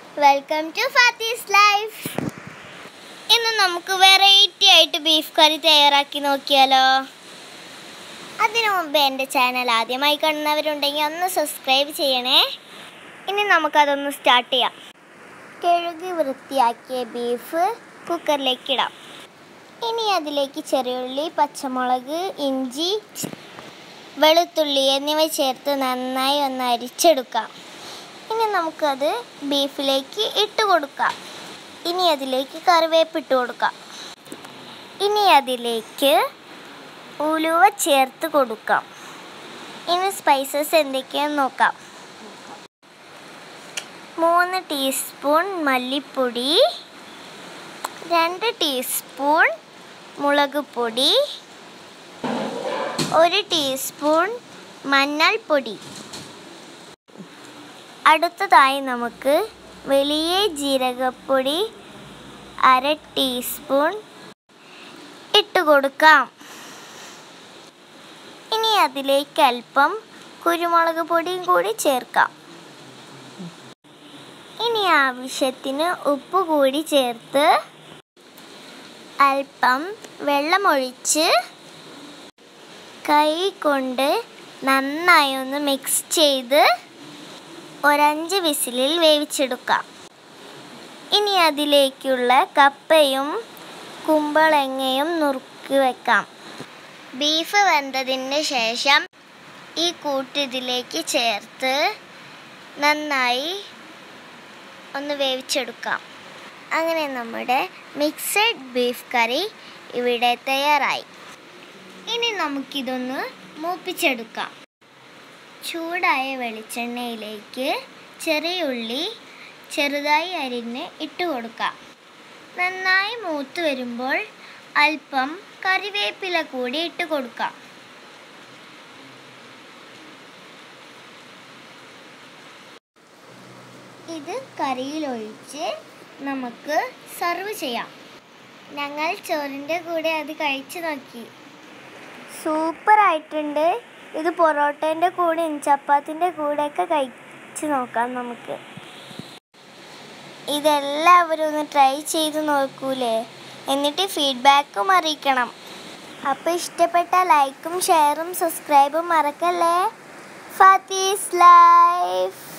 welcome to Fathi's life ഇന്ന് നമുക്ക് variety ആയിട്ട് ബീഫ് കറി തയ്യാറാക്കി നോക്കിയാലോ അതിനു മുമ്പ് എൻ്റെ ചാനൽ ആദ്യമായി കാണുന്നവരുണ്ടെങ്കിൽ ഒന്ന് സബ്സ്ക്രൈബ് ചെയ്യണേ ഇനി നമുക്കതൊന്ന് സ്റ്റാർട്ട് ചെയ്യാം കഴുകി വൃത്തിയാക്കിയ ബീഫ് കുക്കറിലേക്ക് ഇടാം ഇനി അതിലേക്ക് ചെറിയുള്ളി പച്ചമുളക് ഇഞ്ചി വെളുത്തുള്ളി എന്നിവ ചേർത്ത് നന്നായി ഒന്ന് അരിച്ചെടുക്കാം ഇനി നമുക്കത് ബീഫിലേക്ക് ഇട്ട് കൊടുക്കാം ഇനി അതിലേക്ക് കറിവേപ്പ് ഇട്ട് കൊടുക്കാം ഇനി അതിലേക്ക് ഉലുവ ചേർത്ത് കൊടുക്കാം ഇനി സ്പൈസസ് എന്തൊക്കെയാന്ന് നോക്കാം മൂന്ന് ടീസ്പൂൺ മല്ലിപ്പൊടി രണ്ട് ടീസ്പൂൺ മുളക് പൊടി ഒരു ടീസ്പൂൺ മഞ്ഞൾപ്പൊടി അടുത്തതായി നമുക്ക് വലിയ ജീരകപ്പൊടി അര ടീസ്പൂൺ ഇട്ട് കൊടുക്കാം ഇനി അതിലേക്ക് അല്പം കുരുമുളക് പൊടിയും കൂടി ചേർക്കാം ഇനി ആവശ്യത്തിന് ഉപ്പ് കൂടി ചേർത്ത് അല്പം വെള്ളമൊഴിച്ച് കൈ കൊണ്ട് നന്നായി ഒന്ന് മിക്സ് ചെയ്ത് ഒരഞ്ച് വിസിലിൽ വേവിച്ചെടുക്കാം ഇനി അതിലേക്കുള്ള കപ്പയും കുമ്പളങ്ങയും നുറുക്കി വെക്കാം ബീഫ് വെന്തതിന് ശേഷം ഈ കൂട്ട് ഇതിലേക്ക് ചേർത്ത് നന്നായി ഒന്ന് വേവിച്ചെടുക്കാം അങ്ങനെ നമ്മുടെ മിക്സഡ് ബീഫ് കറി ഇവിടെ തയ്യാറായി ഇനി നമുക്കിതൊന്ന് മൂപ്പിച്ചെടുക്കാം ചൂടായ വെളിച്ചെണ്ണയിലേക്ക് ചെറിയ ഉള്ളി ചെറുതായി അരിഞ്ഞ് ഇട്ട് കൊടുക്കാം നന്നായി മൂത്ത് വരുമ്പോൾ അല്പം കറിവേപ്പില കൂടി ഇട്ട് കൊടുക്കാം ഇത് കറിയിലൊഴിച്ച് നമുക്ക് സർവ് ചെയ്യാം ഞങ്ങൾ ചോറിൻ്റെ കൂടെ അത് കഴിച്ചു നോക്കി സൂപ്പർ ആയിട്ടുണ്ട് ഇത് പൊറോട്ടേൻ്റെ കൂടെയും ചപ്പാത്തിൻ്റെ കൂടെയൊക്കെ കഴിച്ച് നോക്കാം നമുക്ക് ഇതെല്ലാവരും ഒന്ന് ട്രൈ ചെയ്ത് നോക്കൂലേ എന്നിട്ട് ഫീഡ്ബാക്കും അറിയിക്കണം അപ്പോൾ ഇഷ്ടപ്പെട്ട ലൈക്കും ഷെയറും സബ്സ്ക്രൈബും മറക്കല്ലേ ഫാത്തീസ് ലൈഫ്